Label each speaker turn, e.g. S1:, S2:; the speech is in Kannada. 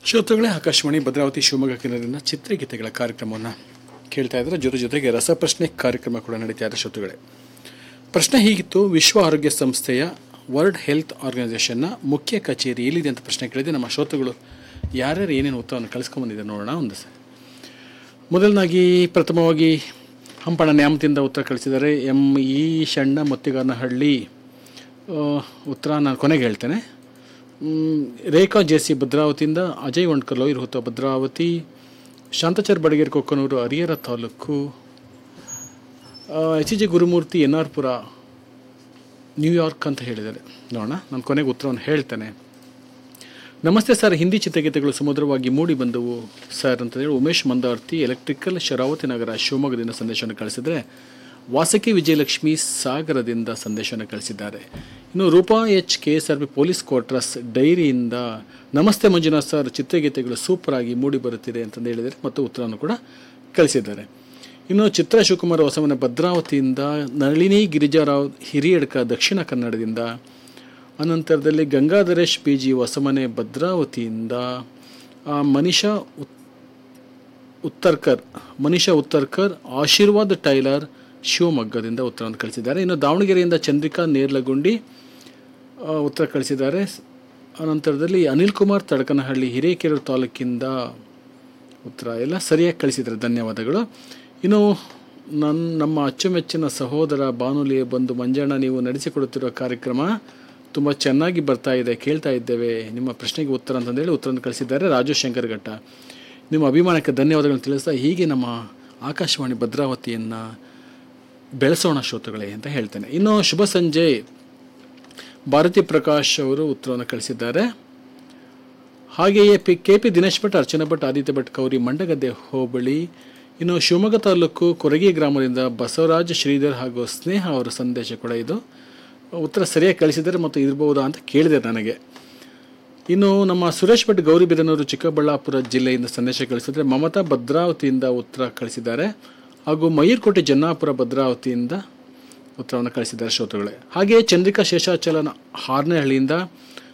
S1: ಶ್ರೋತೃಗಳೇ ಆಕಾಶವಾಣಿ ಭದ್ರಾವತಿ ಶಿವಮೊಗ್ಗ ಕೇಂದ್ರದಿಂದ ಚಿತ್ರಗೀತೆಗಳ ಕಾರ್ಯಕ್ರಮವನ್ನು ಕೇಳ್ತಾ ಇದ್ದಾರೆ ಜೊತೆ ಜೊತೆಗೆ ರಸಪ್ರಶ್ನೆ ಕಾರ್ಯಕ್ರಮ ಕೂಡ ನಡೀತಾ ಇದೆ ಶ್ರೋತೃಗಳೇ ಪ್ರಶ್ನೆ ಹೀಗಿತ್ತು ವಿಶ್ವ ಆರೋಗ್ಯ ಸಂಸ್ಥೆಯ ವರ್ಲ್ಡ್ ಹೆಲ್ತ್ ಆರ್ಗನೈಸೇಷನ್ನ ಮುಖ್ಯ ಕಚೇರಿ ಎಲ್ಲಿದೆ ಅಂತ ಪ್ರಶ್ನೆ ಕೇಳಿದೆ ನಮ್ಮ ಶ್ರೋತೃಗಳು ಯಾರ್ಯಾರು ಏನೇನು ಉತ್ತರವನ್ನು ಕಳಿಸ್ಕೊಂಬಂದಿದ್ದಾರೆ ನೋಡೋಣ ಒಂದು ಸರಿ ಮೊದಲನಾಗಿ ಪ್ರಥಮವಾಗಿ ಹಂಪಣ ನ್ಯಾಮತಿಯಿಂದ ಉತ್ತರ ಕಳಿಸಿದ್ದಾರೆ ಎಂ ಇ ಶಣ್ಣ ಮೊತ್ತಿಗಾನಹಳ್ಳಿ ಆ, ಉತ್ತರ ನಾನು ಕೊನೆಗೆ ಹೇಳ್ತೇನೆ ಮ್, ರೇಖಾ ಜೆ ಸಿ ಭದ್ರಾವತಿಯಿಂದ ಅಜಯ್ ವಂಡ್ಕರ್ ಲೋಯಿರ್ ಹುತ್ತ ಭದ್ರಾವತಿ ಶಾಂತಚರ್ Badageri Kokkanur Harihara taluk H G Gurumurthy N R Pura New York ಅಂತ ಹೇಳಿದ್ದಾರೆ ನೋಡೋಣ ನಾನು ಕೊನೆಗೆ ಉತ್ತರವನ್ನು ಹೇಳ್ತೇನೆ ನಮಸ್ತೆ ಸರ್ ಹಿಂದಿ ಚಿತ್ರಗೀತೆಗಳು ಸುಮಧುರವಾಗಿ ಮೂಡಿ ಬಂದವು ಸರ್ ಅಂತ ಹೇಳಿ ಉಮೇಶ್ ಮಂದಾರ್ತಿ ಎಲೆಕ್ಟ್ರಿಕಲ್ ಶರಾವತಿ ನಗರ ಶಿವಮೊಗ್ಗದಿಂದ ಸಂದೇಶವನ್ನು ಕಳಿಸಿದರೆ ವಾಸಕಿ ವಿಜಯಲಕ್ಷ್ಮಿ ಸಾಗರದಿಂದ ಸಂದೇಶವನ್ನು ಕಳಿಸಿದ್ದಾರೆ ಇನ್ನು Roopa H K S R P police quarters ಡೈರಿಯಿಂದ ನಮಸ್ತೆ ಮಂಜುನಾಥ್ ಸರ್ ಚಿತ್ರಗೀತೆಗಳು ಸೂಪರ್ ಆಗಿ ಮೂಡಿ ಬರುತ್ತಿದೆ ಅಂತಂದು ಹೇಳಿದ್ದಾರೆ ಮತ್ತು ಉತ್ತರವನ್ನು ಕೂಡ ಕಳಿಸಿದ್ದಾರೆ ಇನ್ನು ಚಿತ್ರ ಶಿವಕುಮಾರ್ ಹೊಸಮನೆ ಭದ್ರಾವತಿಯಿಂದ ನಳಿನಿ ಗಿರಿಜಾರಾವ್ ಹಿರಿಯಡ್ಕ ದಕ್ಷಿಣ ಕನ್ನಡದಿಂದ ಅನಂತರದಲ್ಲಿ ಗಂಗಾಧರೇಶ್ ಪಿ ಜಿ ಹೊಸಮನೆ ಭದ್ರಾವತಿಯಿಂದ ಆ, ಮನಿಷಾ ಉತ್ ಉತ್ತರ್ಕರ್ ಮನಿಷಾ ಉತ್ತರ್ಕರ್ ಆಶೀರ್ವಾದ್ ಟೈಲರ್ ಶಿವಮೊಗ್ಗದಿಂದ ಉತ್ತರವನ್ನು ಕಳಿಸಿದ್ದಾರೆ ಇನ್ನು ದಾವಣಗೆರೆಯಿಂದ ಚಂದ್ರಿಕಾ ನೇರ್ಲಗುಂಡಿ ಆ, ಉತ್ತರ ಕಳಿಸಿದ್ದಾರೆ ಅನಂತರದಲ್ಲಿ ಅನಿಲ್ ಕುಮಾರ್ ತಡಕನಹಳ್ಳಿ ಹಿರೇಕೆರೂರು ತಾಲೂಕಿಂದ ಉತ್ತರ ಎಲ್ಲ ಸರಿಯಾಗಿ ಕಳಿಸಿದ್ದಾರೆ ಧನ್ಯವಾದಗಳು ಇನ್ನು ನನ್ನ ನಮ್ಮ ಅಚ್ಚುಮೆಚ್ಚಿನ ಸಹೋದರ ಬಾನುಲಿಯ ಬಂದು ಮಂಜಣ್ಣ ನೀವು ನಡೆಸಿಕೊಡುತ್ತಿರುವ ಕಾರ್ಯಕ್ರಮ ತುಂಬ ಚೆನ್ನಾಗಿ ಬರ್ತಾ ಇದೆ ಕೇಳ್ತಾ ಇದ್ದೇವೆ ನಿಮ್ಮ ಪ್ರಶ್ನೆಗೆ ಉತ್ತರ ಅಂತಂದೇಳಿ ಉತ್ತರವನ್ನು ಕಳಿಸಿದ್ದಾರೆ ರಾಜು ಶಂಕರ್ ಘಟ್ಟ ನಿಮ್ಮ ಅಭಿಮಾನಕ್ಕೆ ಧನ್ಯವಾದಗಳನ್ನು ತಿಳಿಸ್ತಾ ಹೀಗೆ ನಮ್ಮ ಆಕಾಶವಾಣಿ ಭದ್ರಾವತಿಯನ್ನು ಬೆಳೆಸೋಣ ಶ್ರೋತೃಗಳೇ ಅಂತ ಹೇಳ್ತೇನೆ ಇನ್ನು ಶುಭ ಸಂಜೆ ಭಾರತಿ ಪ್ರಕಾಶ್ ಅವರು ಉತ್ತರವನ್ನು ಕಳಿಸಿದ್ದಾರೆ ಹಾಗೆಯೇ P K P Dinesh Bhat Archana Bhat Aditya Bhat ಕೌರಿ ಮಂಡಗದ್ದೆ ಹೋಬಳಿ ಇನ್ನು ಶಿವಮೊಗ್ಗ ತಾಲೂಕು ಕೊರಗಿ ಗ್ರಾಮದಿಂದ ಬಸವರಾಜ್ ಶ್ರೀಧರ್ ಹಾಗೂ ಸ್ನೇಹ ಅವರ ಸಂದೇಶ ಕೂಡ ಇದು ಉತ್ತರ ಸರಿಯಾಗಿ ಕಳಿಸಿದ್ದಾರೆ ಮತ್ತು ಇರ್ಬೋದಾ ಅಂತ ಕೇಳಿದೆ ನನಗೆ ಇನ್ನು ನಮ್ಮ ಸುರೇಶ್ ಭಟ್ ಗೌರಿಬಿದನೂರು ಚಿಕ್ಕಬಳ್ಳಾಪುರ ಜಿಲ್ಲೆಯಿಂದ ಸಂದೇಶ ಕಳಿಸಿದರೆ ಮಮತಾ ಭದ್ರಾವತಿಯಿಂದ ಉತ್ತರ ಕಳಿಸಿದ್ದಾರೆ ಹಾಗೂ ಮಯೂರ್ಕೋಟೆ ಜನ್ನಾಪುರ ಭದ್ರಾವತಿಯಿಂದ ಉತ್ತರವನ್ನು ಕಳಿಸಿದ್ದಾರೆ ಶ್ರೋತೃಗಳೇ ಹಾಗೆಯೇ ಚಂದ್ರಿಕಾ ಶೇಷಾಚಲನ ಹಾರ್ನೇಹಳ್ಳಿಯಿಂದ